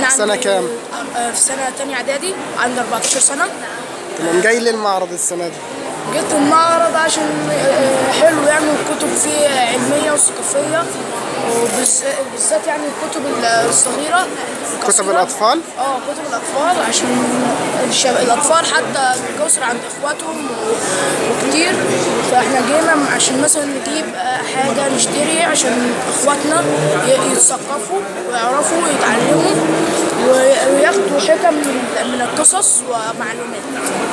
في سنة عندي- كام؟ آه، في سنة تانية إعدادي عندي 14 سنة تمام جاي للمعرض السنة دي جيت المعرض عشان آه، حلو يعني الكتب فيه علمية وثقافية وبالذات يعني الكتب الصغيرة كتب القصيرة. الأطفال؟ اه كتب الأطفال عشان الشب... الأطفال حتى بيكسر عند إخواتهم و... وكتير فإحنا جينا عشان مثلا نجيب آه، حاجة نشتري عشان إخواتنا ي- يتثقفوا ويعرفوا ويتعلموا و- وياخدوا حكم من من القصص ومعلومات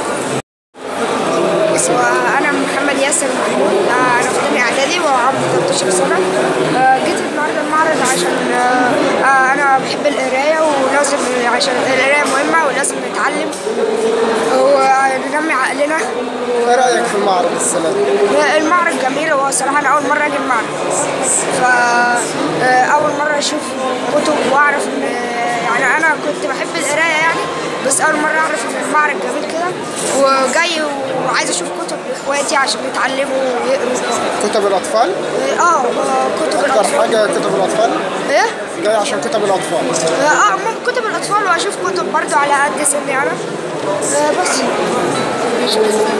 وانا محمد ياسر محمود آه، انا في تاني اعدادي وعمري 13 سنه آه، جيت النهارده المعرض عشان آه، آه، انا بحب القرايه ولازم عشان القرايه مهمه ولازم نتعلم وننمي عقلنا ايه رأيك في المعرض السنة دي؟ المعرض جميل هو صراحه انا اول مره اجي المعرض فاول مره اشوف كتب واعرف ان يعني انا كنت بحب القرايه يعني بس اول مره اعرف ان المعرض جميل كده وجاي وعايز اشوف كتب لاخواتي عشان يتعلموا ويقروا كتب الأطفال؟ اه آه، كتب أكتر الاطفال حاجة كتب الأطفال؟ ايه جاي عشان كتب الأطفال اه ممكن كتب الاطفال واشوف كتب برضو على قد سني انا آه، بس